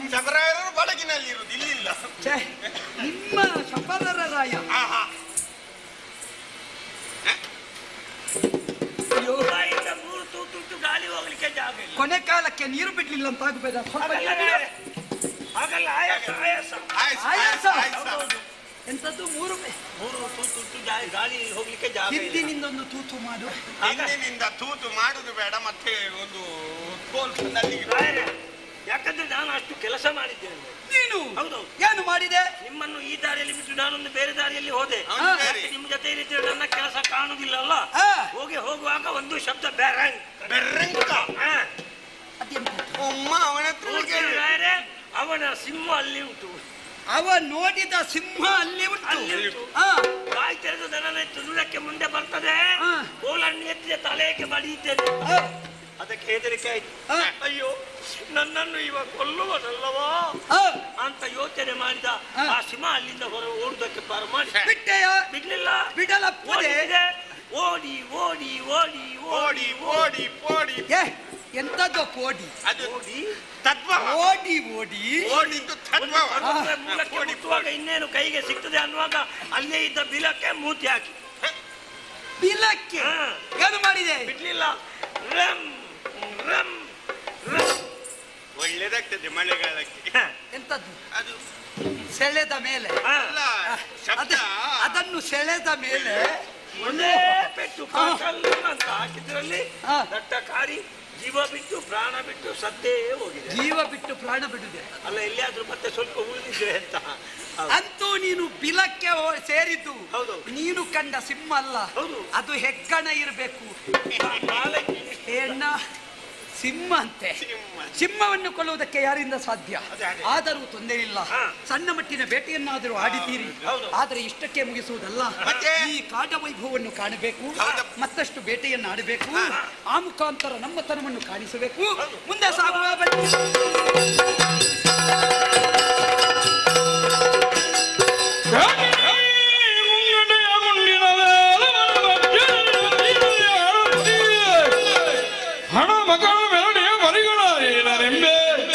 ಚಂದ್ರಾಯರು ಬಡಗಿನಲ್ಲಿ ಇರುವುದು ಇಲ್ಲಿಲ್ಲ ಛೇ, ನಿಮ್ಮ ಶಪಥರ ರಾಯ ಆಹಾ ಅಯ್ಯೋ ಬಾಯಿಂದ ಮೂರು ತೂತು ಗಾಳಿ ಹೋಗ್ಲಿಕ್ಕೆ ಜಾಗ ಇಲ್ಲ ಕೊನೆ ಕಾಲಕ್ಕೆ ನೀರು ಬಿಡ್ಲಿಲ್ಲ ಅಂತ ಆಗ್ಬೇಡ ಸ್ವಲ್ಪ ಹಾಗಲ್ಲ ನೀರು ಬಿಡು. ಹಾಗಲ್ಲ ಆಯಾಸ ಆಯಾಸ ಆಯ್ತು ಆಯಾಸ. ಆಯ್ತು ಹೌದೌದು. ಎಂತದ್ದು ಮೂರು ಮೇ- ಮೂರು ತೂತು ಗಾಳಿ ಗಾಳಿ ಹೋಗ್ಲಿಕ್ಕೆ ಜಾಗ ಇಲ್ಲ ಹಿಂದಿನಿಂದ ಒಂದು ತೂತು ಮಾಡು ಹಿಂದಿನಿಂದ ತೂತು ಮಾಡುದು ಬೇಡ ಮತ್ತೆ ಒಂದು ಕೋಲ್ ತಂದಲ್ಲಿ ರಾಯರೇ, ಯಾಕಂದ್ರೆ ನಾನು ಅಷ್ಟು ಕೆಲಸ ಮಾಡಿದ್ದೇನೆ ನೀನು ಹೌದೌದು ಏನು ಮಾಡಿದೆ ನಿಮ್ಮನ್ನು ಈ ದಾರಿಯಲ್ಲಿ ಬಿಟ್ಟು ನಾನೊಂದು ಬೇರೆ ದಾರಿಯಲ್ಲಿ ಹೋದೆ ಹೌದು ಬೇರೆ. ಯಾಕೆ ನಿಮ್ಮ ಜೊತೆ ಇರಿದ್ರೆ ನನ್ನ ಕೆಲಸ ಕಾಣುದಿಲ್ಲ ಅಲ್ಲ ಆ, ಹೋಗಿ ಹೋಗುವಾಗ ಒಂದು ಶಬ್ದ ಬೆರಂಗ್ ಬೆರ್ರಂಕ ಹಾ. ಅದೆಂತದ್ದು? ಅಮ್ಮ ಅವನ ಹತ್ರ ನೋಡ್ತೀರಿ ಕೇಳು. ರಾಯರೇ, ಅವನ ಸಿಂಹ ಅಲ್ಲಿ ಉಂಟು ಅವ ನೋಡಿದ ಸಿಂಹ ಅಲ್ಲಿ ಅಲ್ಲಿ ಉಂಟು ಉಂಟು ಆ, ಬಾಯಿ ತೆರೆದು ನನ್ನ ತುರುಳಕ್ಕೆ ಮುಂದೆ ಬರ್ತದೆ ಹಾ. ಕೋಲನ್ನು ಎತ್ತಿದ ತಲೆಗೆ ಬಡಿಯುತ್ತೇನೆ ಆ, ಅದಕ್ಕೆ ಹೆದರಿಕೆ ಆಯ್ತು ಆ, ಅಯ್ಯೋ ನನ್ನನ್ನು ಇವ ಕೊಲ್ಲುವನಲ್ಲವಾ ಆ, ಅಂತ ಯೋಚನೆ ಮಾಡಿದ ಹಾ. ಆ ಸಿಂಹ ಅಲ್ಲಿಂದ ಹೊರ ಓಡುದಕ್ಕೆ ಪಾರ ಮಾಡಿ ಬಿಟ್ಟೆಯ ಬಿಡ್ಲಿಲ್ಲ ಬಿಡಲಪ್ಪದೆ ಓಡಿದೆ. ಓಡಿ ಓಡಿ ಓಡಿ ಓಡಿ ಓಡಿ ಓಡಿ ಏ ಎಂತದ್ದು ಪೋಡಿ ಅದು ಓಡಿ ತದ್ಭವ ಓಡಿ ಓಡಿ ಓಡಿದ್ದು ಒಂದು ತದ್ಭವ ಪರ್ವತದ ಮೂಲಕ್ಕೆ ಮುಟ್ಟುವಾಗ ಇನ್ನೇನು ಕೈಗೆ ಸಿಗ್ತದೆ ಅನ್ನುವಾಗ ಅಲ್ಲೇ ಇದ್ದ ಬಿಲಕ್ಕೆ ಮೂತಿ ಹಾಕಿ ಬಿಲಕ್ಕೆ ಹಾ. ಏನು ಮಾಡಿದೆ ಬಿಡ್ಲಿಲ್ಲ ರಮ್ ರಮ್ ರಮ್ ಒಳ್ಳೇದಾಗ್ತದೆ ಮಳೆಗಾಲಕ್ಕೆ ಹ. ಎಂತದ್ದು ಅದು ಸೆಳೆದ ಮೇಲೆ ಹ. ಅಲ್ಲ ಶಬ್ದ ಅದ- ಅದನ್ನು ಸೆಳೆದ ಮೇಲೆ ಒಂದೇ ಪೆಟ್ಟು ಹಾ. ಕಲ್ಲು ಅಂತ ಹಾಕಿದ್ರಲ್ಲಿ ಹಾ. ದಟ್ಟ ಕಾರಿ ಜೀವ ಬಿಟ್ಟು ಪ್ರಾಣ ಬಿಟ್ಟು ಸತ್ತೇ ಹೋಗಿದೆ ಜೀವ ಬಿಟ್ಟು ಪ್ರಾಣ ಬಿಡುದೆ ಅಲ್ಲ ಎಲ್ಲಿಯಾದ್ರೂ ಮತ್ತೆ ಸ್ವಲ್ಪ ಉಳಿದಿದ್ರೆ ಅಂತ ಹೌದು. ಅಂತೂ ನೀನು ಬಿಲಕ್ಕೆ ಹೋ- ಸೇರಿದ್ದು ಹೌದು. ನೀನು ಕಂಡ ಸಿಂಹ ಅಲ್ಲ ಹೌದು. ಅದು ಹೆಗ್ಗಣ ಇರಬೇಕು ಕಾಲಕ್ಕೆ ಹೆಣ್ಣ ಸಿಂಹ ಅಂತೆ ಸಿಂಹ. ಸಿಂಹವನ್ನು ಕೊಲ್ಲುವುದಕ್ಕೆ ಯಾರಿಂದ ಸಾಧ್ಯ ಅದೇ, ಅದೇ. ಆದರೂ ತೊಂದರೆ ಇಲ್ಲ ಹಾ. ಸಣ್ಣ ಮಟ್ಟಿನ ಬೇಟೆಯನ್ನಾದರೂ ಆಡಿದ್ದೀರಿ ಹೌದು. ಆದರೆ ಇಷ್ಟಕ್ಕೆ ಮುಗಿಸುವುದಲ್ಲ ಮತ್ತೆ? ಈ ಕಾಡ ವೈಭವವನ್ನು ಕಾಣಬೇಕು ಹೌದು. ಮತ್ತಷ್ಟು ಬೇಟೆಯನ್ನು ಆಡಬೇಕು ಹಾ. ಆ ಮುಖಾಂತರ ನಮ್ಮತನವನ್ನು ಕಾಣಿಸಬೇಕು ಮುಂದೆ ಸಾಗುವ ಬನ್ನಿ. ಮುಂಗಡೆಯ ಮುಂಡಿನ ವೇಲವನ ಮಧ್ಯದಲ್ಲಿ ಆಡುತ್ತೀಯೆ. ಹಣ ಮಗಳ ಮೆರಡಿಯ ಮರಿಗಳ ಏನರೆಂಬೆ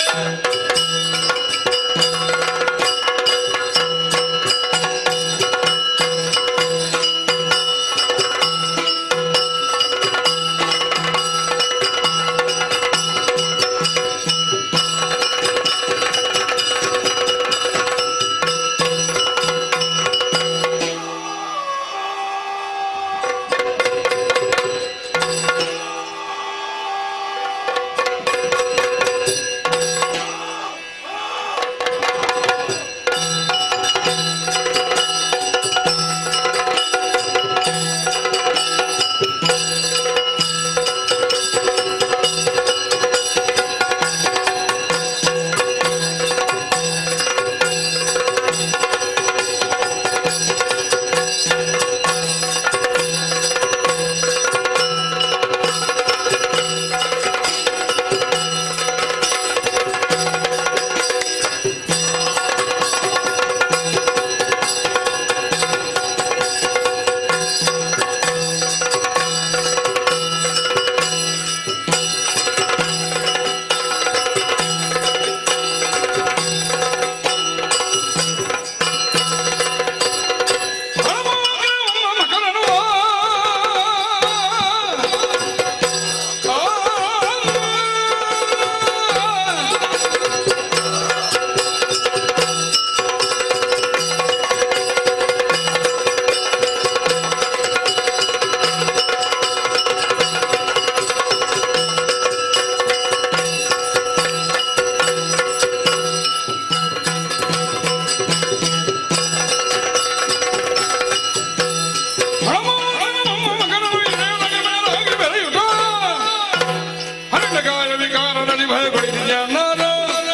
ವಿಕಾರದಲ್ಲಿ ಭಯಗೊಳಿಸಿದ್ಯಾ ನಾನು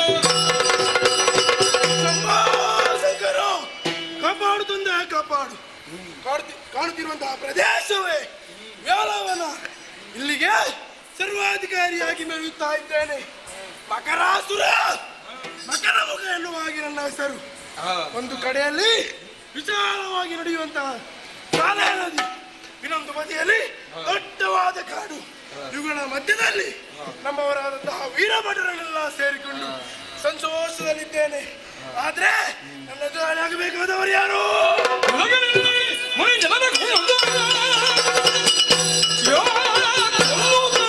ಶಂಕರ ಕಾಪಾಡು ತಂದೆ ಕಾಪಾಡು ಕಾಡ್ತಿ- ಕಾಣುತ್ತಿರುವಂತಹ ಪ್ರದೇಶವೇ ವೇಳವನ ಇಲ್ಲಿಗೆ ಸರ್ವಾಧಿಕಾರಿಯಾಗಿ ಮೆರೆಯುತ್ತಾ ಇದ್ದೇನೆ ಮಕರಾಸುರ ಮಕರ ಮುಖ ಎನ್ನುವ ಹಾಗೆ ನನ್ನ ಹೆಸರು ಒಂದು ಕಡೆಯಲ್ಲಿ ವಿಶಾಲವಾಗಿ ನಡೆಯುವಂತಹ ಸಾಲೆ ನದಿ ಇನ್ನೊಂದು ಬದಿಯಲ್ಲಿ ದೊಡ್ಡವಾದ ಕಾಡು ಇವುಗಳ ಮಧ್ಯದಲ್ಲಿ ನಮ್ಮವರಾದಂತಹ ವೀರಭಟರನ್ನೆಲ್ಲ ಸೇರಿಕೊಂಡು ಸಂತೋಷದಲ್ಲಿದ್ದೇನೆ ಆದ್ರೆ ನನ್ನ ಎದುರಾಳಿ ಆಗಬೇಕಾದವರು ಯಾರು ಮಗನಿಲ್ಲಿ ಮುನಿ ಜನರ ಕೊಂದು ಯೋ ಕೊಲ್ಲುವುದು.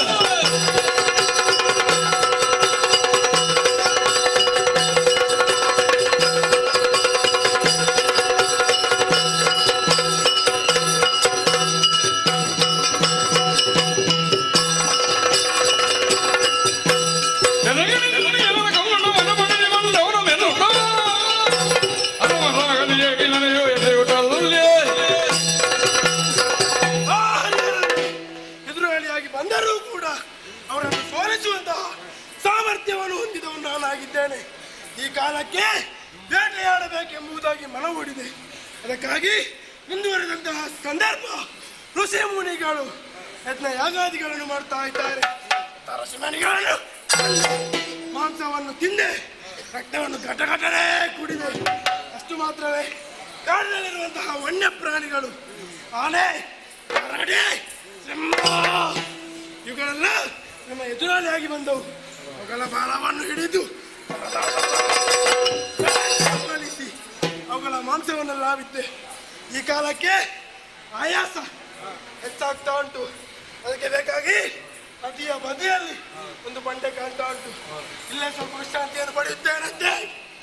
ಜನಗಣಿ ಮುನಿ ಜನರ ಕೊಂದು ಮನ ಮನದಿ ಬಂದವರ ಮೆಲುಕ. ಅರಮರಾಗಲಿಯೇ ಕಿಲನೆಯೋ ಎದೆಯುಟಲ್ಲೇ. ಆ ಹರಿಹರನೇ, ಎದುರಾಳಿಯಾಗಿ ಬಂದರೂ ಕೂಡ ಅವರನ್ನು ಸೋಲಿಸುವಂತಹ ಸಾಮರ್ಥ್ಯವನ್ನು ಹೊಂದಿದವನು ನಾನಾಗಿದ್ದೇನೆ ಈ ಕಾಲಕ್ಕೆ ಬೇಟೆಯಾಡಬೇಕೆಂಬುದಾಗಿ ಮನವೂಡಿದೆ ಅದಕ್ಕಾಗಿ ಮುಂದುವರೆದಂತಹ ಸಂದರ್ಭ ಋಷಿ ಮುನಿಗಳು ಯತ್ನ ಯಾಗಾದಿಗಳನ್ನು ಮಾಡ್ತಾ ಇದ್ದಾರೆ ತರಸಿಮನಿಗಳನ್ನು ಮಾಂಸವನ್ನು ತಿಂದೆ ರಕ್ತವನ್ನು ಘಟಘಟನೆ ಕುಡಿದೆ ಅಷ್ಟು ಮಾತ್ರವೇ ಕಾಡಿನಲ್ಲಿರುವಂತಹ ವನ್ಯ ಪ್ರಾಣಿಗಳು ಆನೆ ಕರಡಿ ಸಿಂಹ ಇವುಗಳೆಲ್ಲ ನಮ್ಮ ಎದುರಾಳಿಯಾಗಿ ಬಂದವು ಅವುಗಳ ಬಾಲವನ್ನು ಹಿಡಿದು ಕಬಳಿಸಿ ಅವುಗಳ ಮಾಂಸವನ್ನು ಲಾವಿದ್ದೆ ಈ ಕಾಲಕ್ಕೆ ಆಯಾಸ ಹೆಚ್ಚಾಗ್ತಾ ಉಂಟು ಅದಕ್ಕೆ ಬೇಕಾಗಿ ನದಿಯ ಬದಿಯಲ್ಲಿ ಒಂದು ಬಂಡೆ ಕಾಣ್ತಾ ಉಂಟು ಇಲ್ಲೇ ಸ್ವಲ್ಪ ವಿಶ್ರಾಂತಿಯನ್ನು ಪಡೆಯುತ್ತೇನಂತೆ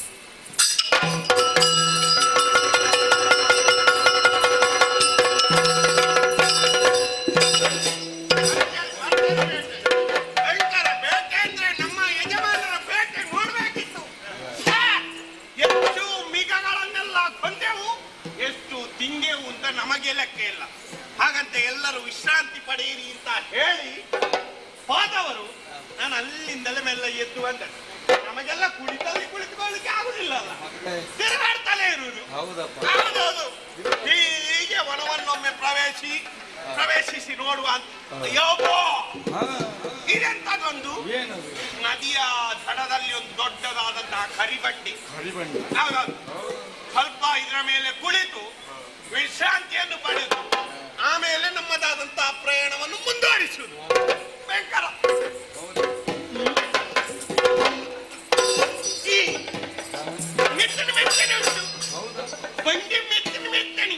ಭಯಂಕರ ಬೇಟೆ ಅಂದ್ರೆ ನಮ್ಮ ಯಜಮಾನರ ಬೇಟೆ ನೋಡ್ಬೇಕಿತ್ತು ಛೇ! ಎಷ್ಟು ಮಿಗಗಳನ್ನೆಲ್ಲ ಕೊಂದೆವು ಎಷ್ಟು ತಿಂದೆವು ಅಂತ ನಮಗೆ ಲೆಕ್ಕ ಇಲ್ಲ ಹಾಗಂತ ಎಲ್ಲರೂ ವಿಶ್ರಾಂತಿ ಪಡೆಯಿರಿ ಅಂತ ಹೇಳಿ ಹೋದವರು ನಾನು ಅಲ್ಲಿಂದಲೇ ಮೆಲ್ಲ ಎದ್ದು ಬಂದೆ ನಮಗೆಲ್ಲ ಕುಳಿತಲ್ಲಿ ಕುಳಿತುಕೊಳ್ಳಿಕ್ಕೆ ಆಗುದಿಲ್ಲ ಅಲ್ಲ ತಿರುಗಾಡ್ತಲೇ ಇರುವುದು ಹೌದೌದು ಹೀಗೆ ವನವನ್ನೊಮ್ಮೆ ಪ್ರವೇಶಿ ಪ್ರವೇಶಿಸಿ ನೋಡುವ ಅಂತ ಅಯ್ಯೋಬ್ಬೋ ಇದೆಂತದೊಂದು ನದಿಯ ದಡದಲ್ಲಿ ಒಂದು ದೊಡ್ಡದಾದಂತಹ ಕರಿಬಂಡಿ ಹೌದೌದು. ಸ್ವಲ್ಪ ಇದರ ಮೇಲೆ ಕುಳಿತು ವಿಶ್ರಾಂತಿಯನ್ನು ಪಡೆದು ಆಮೇಲೆ ನಮ್ಮದಾದಂತಹ ಪ್ರಯಾಣವನ್ನು ಮುಂದುವರಿಸುವುದು ಭಯಂಕರ ಈ ಮೆತ್ತನೆ ಮೆತ್ತನೆ ಉಂಟು ಬಂಡಿ ಮೆತ್ತನೆ ಮೆತ್ತನೆ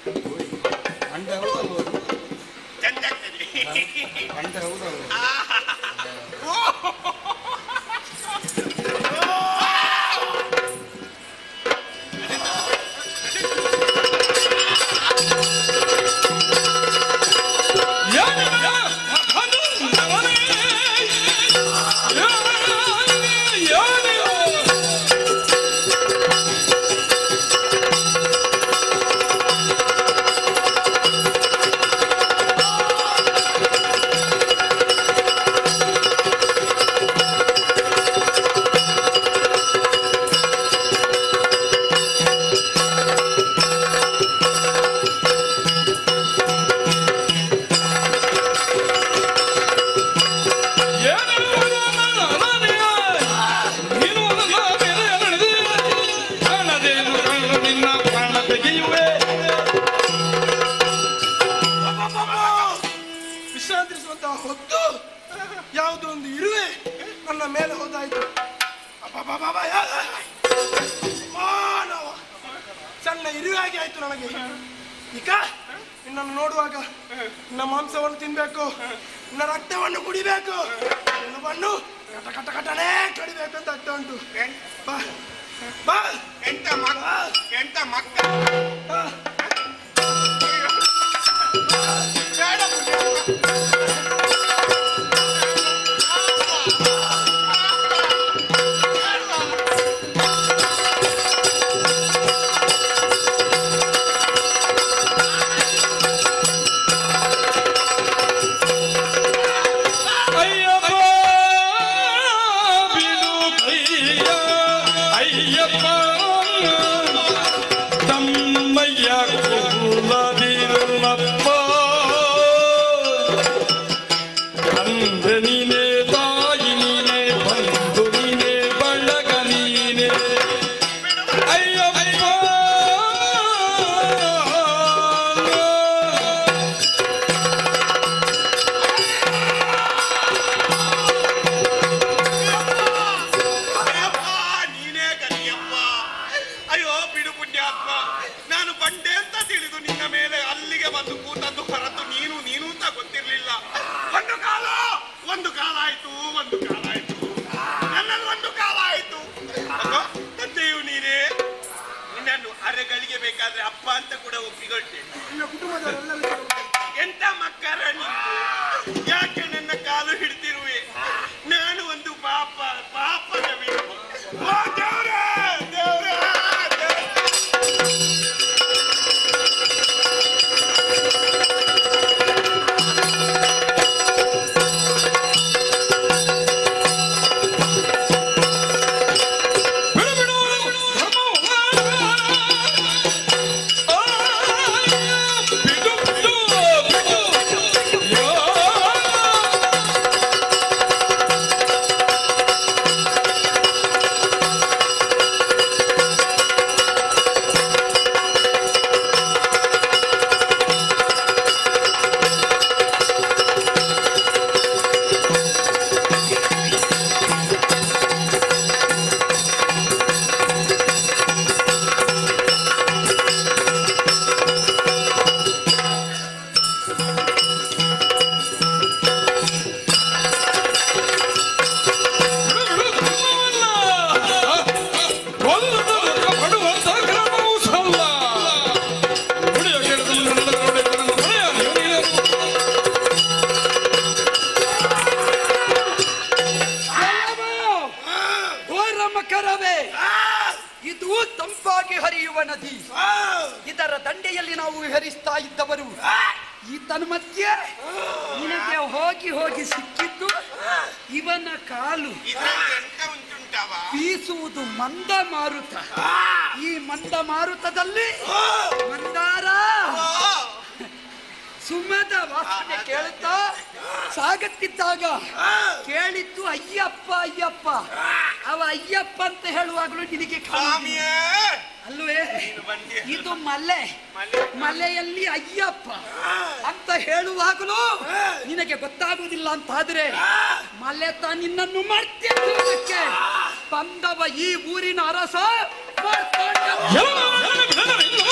ಚಂದಾಗ್ತದೆ ಆಹಾ. ಓ ಯಾನಿನ ಮಗನು ನವನೇ. ಯಾನಿ, ಯಾನಿನ. ವಿಶ್ರಾಂತಿಸುವಂತಹ ಹೊತ್ತು ಯಾವುದೋ ಒಂದು ಇರುವೆ ನನ್ನ ಮೇಲೆ ಹೋದಾಯ್ತು ಅಬ್ಬಬ್ಬಬ್ಬಬ್ಬ, ಯಾ- ಮಾನವ ಸಣ್ಣ ಇರುವೆ ಆಗಿ ಆಯ್ತು ನನಗೆ ಈಗ ನಿನ್ನನ್ನು ನೋಡುವಾಗ ನಿನ್ನ ಮಾಂಸವನ್ನು ತಿನ್ಬೇಕು ನಿನ್ನ ರಕ್ತವನ್ನು ಕುಡಿಬೇಕು ನಿನ್ನ ಬಣ್ಣು ಕಟ ಕಟ ಕಟನೇ ಕಡಿಬೇಕು ಅಂತ ಆಗ್ತಾ ಉಂಟು ಬಾ ಬಾ ಎಂತ ಮಗ ಎಂತ ಮಕ್ಕ ಬಾ. ಬೇಡ ಪುಣ್ಯಾತ್ಮ. ಅಯ್ಯಪ್ಪ ಬಿಡು ಕೈಯ ಅಯ್ಯಪ್ಪ ತಮ್ಮಯ್ಯ ಕುಲದಿರುಳಪ್ಪ ತಂದೆ ನೀನೆ ತಾಯಿ ನೀನೆ ಬಂಧು ನೀನೆ ಬಳಗ ನೀನೆ ಅಯ್ಯಪ್ಪ ಭಯಂಕರ ಬೇಕಾದ್ರೆ ಅಪ್ಪ ಅಂತ ಕೂಡ ಒಪ್ಪಿಕೊಳ್ತೇನೆ ನಿನ್ನ ಕುಟುಂಬದವರೆಲ್ಲ ಎಂತ ಮಕ್ಕರ ನೀನು ಯಾಕೆ ನನ್ನ ಕಾಲು ಹಿಡ್ತಿರುವೆ ನಾನು ಒಂದು ಪಾಪ ಪಾಪದ ವ್ಯಕ್ತಿ. ಓ ದೇವ್ರೇ, ದೇವ್ರೇ, ದೇವ್ರೇ. ಬಿಡು ಬಿಡು ಧರ್ಮವಲ್ಲ. ಆ, ಬಿಡು ಬಿಡು ಬಿಡು. ಯಾ. ಘೋರ ಮಕರವೇ ಇದು ತಂಪಾಗಿ ಹರಿಯುವ ನದಿ ಇದರ ದಂಡೆಯಲ್ಲಿ ನಾವು ವಿಹರಿಸ್ತಾ ಇದ್ದವರು ಈತನ ಮಧ್ಯೆ ನಿನಗೆ ಹೋಗಿ ಹೋಗಿ ಸಿಕ್ಕಿದ್ದು ಇವನ ಕಾಲು ಇದ್ರಲ್ಲಿ ಎಂತ ಉಂಟುಂಟವ ಬೀಸುವುದು ಮಂದ ಮಾರುತ ಈ ಮಂದ ಮಾರುತದಲ್ಲಿ ಮಂದಾರ ಸುಮದ ವಾಸನೆ ಕೇಳುತ್ತಾ ಸಾಗುತ್ತಿದ್ದಾಗ ಕೇಳಿದ್ದು ಅಯ್ಯಪ್ಪ ಅಯ್ಯಪ್ಪ ಅವ ಅಯ್ಯಪ್ಪ ಅಂತ ಹೇಳುವಾಗಲೂ ನಿನಗೆ ಕಾಣುವುದಿಲ್ಲ. ಸ್ವಾಮಿಯೇ ಅಲ್ವೇ ನೀನು ಬಂದೆ ಇದು ಮಲೆ ಮಲೆ. ಮಲೆಯಲ್ಲಿ ಅಯ್ಯಪ್ಪ ಅಂತ ಹೇಳುವಾಗಲೂ ನಿನಗೆ ಗೊತ್ತಾಗುವುದಿಲ್ಲ ಅಂತ ಆದ್ರೆ ಮಲೆತ ನಿನ್ನನ್ನು ಮಾಡ್ತಿದ್ದಕ್ಕೆ ಬಂದವ ಈ ಊರಿನ ಅರಸ ಮಾರ್ತಾಂಡ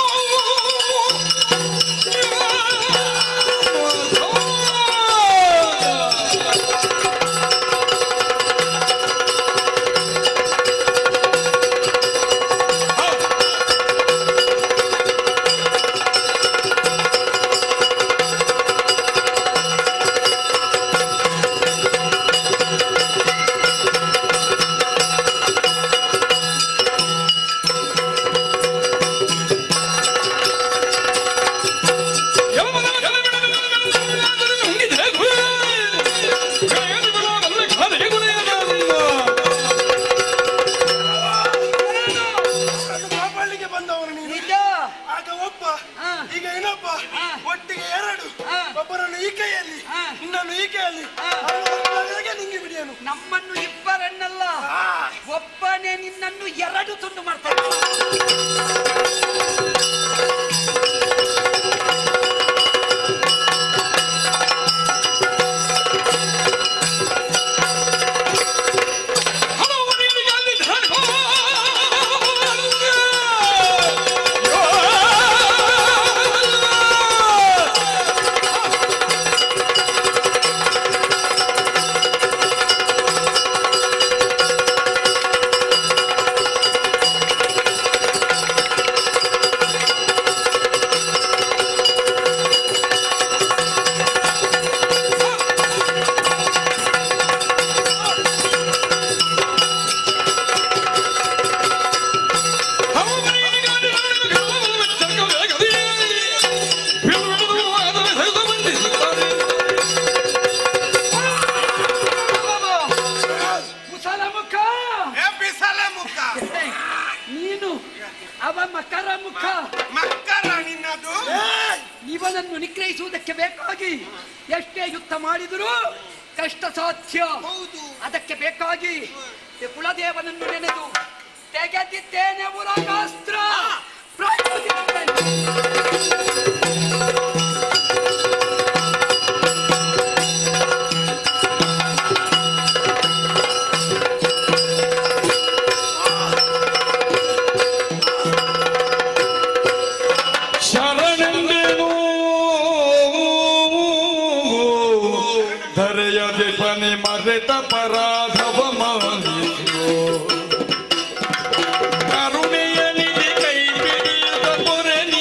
ನನ್ನನ್ನು ಕಾಪಾಡ್ಲಿಕ್ಕೆ ಬಂದವನು ನೀನು ನಿಜ ಆಗ ಒಬ್ಬ ಹಾ. ಈಗ ಇನ್ನೊಬ್ಬ ಹಾ. ಒಟ್ಟಿಗೆ ಎರಡು ಹಾ. ಒಬ್ಬರನ್ನು ಈ ಕೈಯಲ್ಲಿ ಹಾ. ಇನ್ನೊಂದು ಈ ಕೈಯಲ್ಲಿ ಹಾ. ಅವನಿಗೆ ನಿಂಗೆ ಬಿಡಿಯನು ನಮ್ಮನ್ನು ಇಬ್ಬರನ್ನಲ್ಲ ಒಬ್ಬನೇ ನಿನ್ನನ್ನು ಎರಡು ತುಂಡು ಮಾಡ್ತಾನೆ ಮುಸಲ ಮುಖ ಏ ಬಿಸಲ ಮುಖ ನೀನು ಅವ ಮಕರ ಮುಖ ಮಕ್ಕಳ ನಿನ್ನದು ಇವನನ್ನು ನಿಗ್ರಹಿಸುವುದಕ್ಕೆ ಬೇಕಾಗಿ ಎಷ್ಟೇ ಯುದ್ಧ ಮಾಡಿದರೂ ಕಷ್ಟ ಸಾಧ್ಯ ಹೌದು ಅದಕ್ಕೆ ಬೇಕಾಗಿ ಈ ಕುಲದೇವನನ್ನು ನೆನೆದು ತೆಗೆದಿದ್ದೇನೆ ಉರಗಾಸ್ತ್ರ ಪ್ರಯೋಗಿಸುತ್ತೇನೆ. ಶರಣೆಂದೇನು ಧರೆಯ ದಿಪನೆ ಮರೆತ ಪರಾಧವ ಮಾನಿಸು ಕರುಣೆಯ ನಿಧಿ ಕೈ ಬಿಡಿಯದ ಪೊರೆ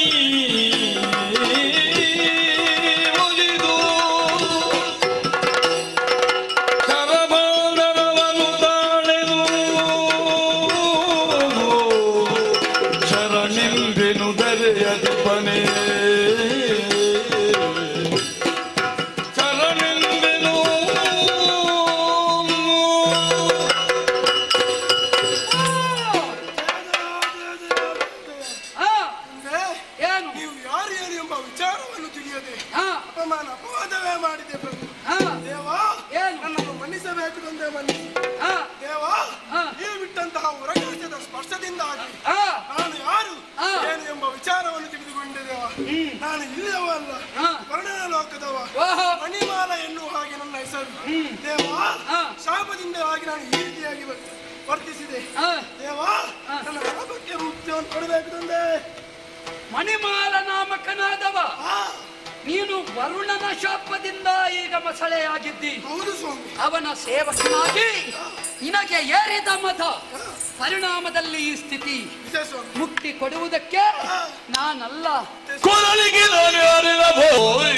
ಬಂದಿಸಿ ಆ, ದೇವ ಹಾ. ನೀವು ಬಿಟ್ಟಂತಹ ಹೊರಗಾಸದ ಸ್ಪರ್ಶದಿಂದಾಗಿ ಆ, ನಾನು ಯಾರು ಹಾ. ಏನು ಎಂಬ ವಿಚಾರವನ್ನು ತಿಳಿದುಕೊಂಡೆ ದೇವ ನಾನು ಇಲ್ಲವ ಅಲ್ಲ ಹಾ. ವರ್ಣನ ಲೋಕದವ ಓಹೋ. ಮಣಿಮಾಲ ಎನ್ನುವ ಹಾಗೆ ನನ್ನ ಹೆಸರು ದೇವ ಹಾ. ಶಾಪದಿಂದಾಗಿ ನಾನು ಈ ರೀತಿಯಾಗಿ ವರ್- ವರ್ತಿಸಿದೆ ಆ, ದೇವ ನನ್ನ ಶಾಪಕ್ಕೆ ಮುಕ್ತಿಯನ್ನು ಕೊಡಬೇಕು ತಂದೆ ಮಣಿಮಾಲ ನಾಮಕನಾದವ ಆ, ನೀನು ವರುಣನ ಶಾಪದಿಂದ ಈಗ ಮಸಳೆಯಾಗಿದ್ದಿ ಹೌದು ಸ್ವಾಮಿ ಅವನ ಸೇವಕನಾಗಿ ನಿನಗೆ ಏರಿದ ಮತ ಪರಿಣಾಮದಲ್ಲಿ ಈ ಸ್ಥಿತಿ ನಿಜ ಸ್ವಾಮಿ ಮುಕ್ತಿ ಕೊಡುವುದಕ್ಕೆ ನಾನಲ್ಲ ಕೊರಳಿಗೆ ನಾನು ಯಾರಿರಬೋ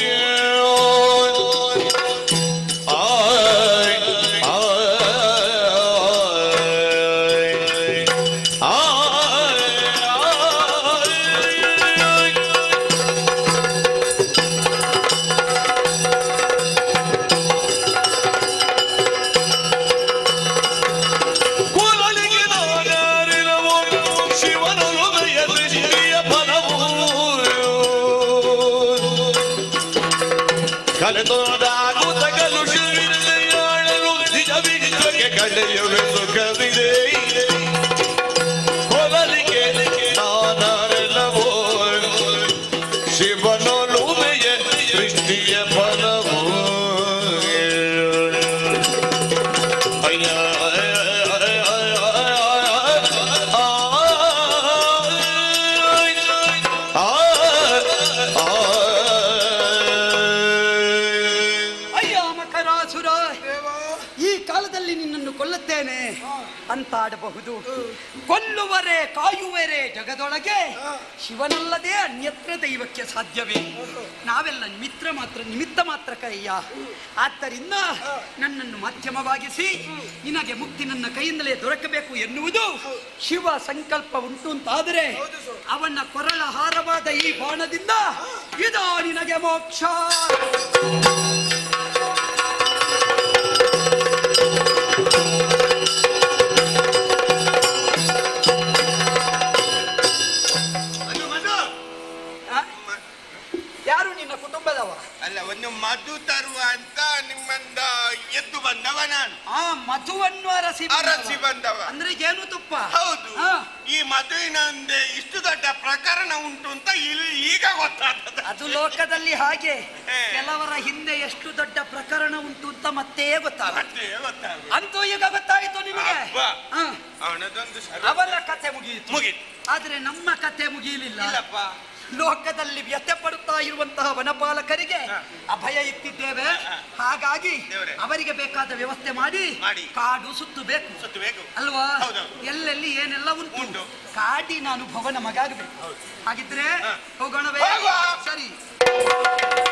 ಕೊರಳಿಗೆ ನಾನು ಯಾರಿರಬೋ ಶಿವನ ಹೃದಯ ದೃಷ್ಟಿಯ ಫಲವು ಕಲೆತೊಂದಾಗುತ್ತ ಕಲುಷವಿದೆಯಾಳಲು ನಿಜ ವಿಜಯಕ್ಕೆ ಕಳೆಯುವೆ ಸುಖವಿದೆ ಕೊರಳಿಗೆ ನಾನರೆಲ್ಲವೋ ಶಿವನೊಲುಮೆಯ ದೃಷ್ಟಿಯ ಫಲವು ಅಯ್ಯ ಅಯ್ಯ ಮಕರಾಸುರ ದೇವ ಈ ಕಾಲದಲ್ಲಿ ನಿನ್ನನ್ನು ಕೊಲ್ಲುತ್ತೇನೆ ಅಂತಾಡಬಹುದು ಕೊಲ್ಲುವರೆ ಕಾಯುವರೆ ಜಗದೊಳಗೆ ಶಿವನಲ್ಲದೆ ಅನ್ಯತ್ರ ದೈವಕ್ಕೆ ಸಾಧ್ಯವೇ ನಾವೆಲ್ಲ ಮಿತ್ರ ಮಾತ್ರ ನಿಮಿತ್ತ ಮಾತ್ರ ಕೈಯ ಆದ್ದರಿಂದ ನನ್ನನ್ನು ಮಾಧ್ಯಮವಾಗಿಸಿ ನಿನಗೆ ಮುಕ್ತಿ ನನ್ನ ಕೈಯಿಂದಲೇ ದೊರಕಬೇಕು ಎನ್ನುವುದು ಶಿವ ಸಂಕಲ್ಪ ಉಂಟು ಅಂತಾದರೆ ಅವನ ಕೊರಳ ಹಾರವಾದ ಈ ಬಾಣದಿಂದ ಇದೋ ನಿನಗೆ ಮೋಕ್ಷ ಅದು ಮಧು ಆ? ಯಾರು ನಿನ್ನ ಕುಟುಂಬದವ ಅಲ್ಲ ಒಂದು ಮಧು ತರುವ ಅಂತ ನಿಮ್ಮಂದ ಎದ್ದು ಬಂದವ ನಾನು ಆ ಮಧುವನ್ನು ಅರಸಿ ಬಂದವ. ಅರಸಿ ಬಂದವ. ಅಂದ್ರೆ ಜೇನುತುಪ್ಪ ಹೌದು ಆ, ಈ ಮದುವಿನಂದೆ ಇಷ್ಟು ದೊಡ್ಡ ಪ್ರಕರಣ ಉಂಟು ಅಂತ ಇಲ್ಲಿ ಈಗ ಗೊತ್ತಾಗ್ತದೆ ಅದು ಲೋಕದಲ್ಲಿ ಹಾಗೆ ಹೇ. ಕೆಲವರ ಹಿಂದೆ ಎಷ್ಟು ದೊಡ್ಡ ಪ್ರಕರಣ ಉಂಟು ಅಂತ ಮತ್ತೆ ಗೊತ್ತಾಗ ಮತ್ತೆ ಗೊತ್ತಾಗ ಅಂತೂ ಈಗ ಗೊತ್ತಾಯಿತು ನಿಮಗೆ ಅಬ್ಬ. ಆ, ಅವನದೊಂದು ಸರ ಅವನ ಕತೆ ಮುಗಿಯಿತು ಮುಗೀತು ಆದ್ರೆ ನಮ್ಮ ಕತೆ ಮುಗಿಯಲಿಲ್ಲ ಇಲ್ಲಪ್ಪ ಲೋಕದಲ್ಲಿ ವ್ಯಥೆ ಪಡುತ್ತಾ ಇರುವಂತಹ ವನಪಾಲಕರಿಗೆ ಹಾ. ಅಭಯ ಇಟ್ಟಿದ್ದೇವೆ ಹಾಗಾಗಿ ದೇವ್ರೇ. ಅವರಿಗೆ ಬೇಕಾದ ವ್ಯವಸ್ಥೆ ಮಾಡಿ ಮಾಡಿ. ಕಾಡು ಸುತ್ತಬೇಕು ಸುತ್ತಬೇಕು ಅಲ್ವಾ ಹೌದೌದು. ಎಲ್ಲೆಲ್ಲಿ ಏನೆಲ್ಲ ಉಂಟು ಉಂಟು. ಕಾಡಿನ ಅನುಭವ ನಮಗಾಗಬೇಕು ಹಾಗಿದ್ರೆ ಹಾ. ಹೋಗೋಣವೇ ಹೋಗುವ. ಸರಿ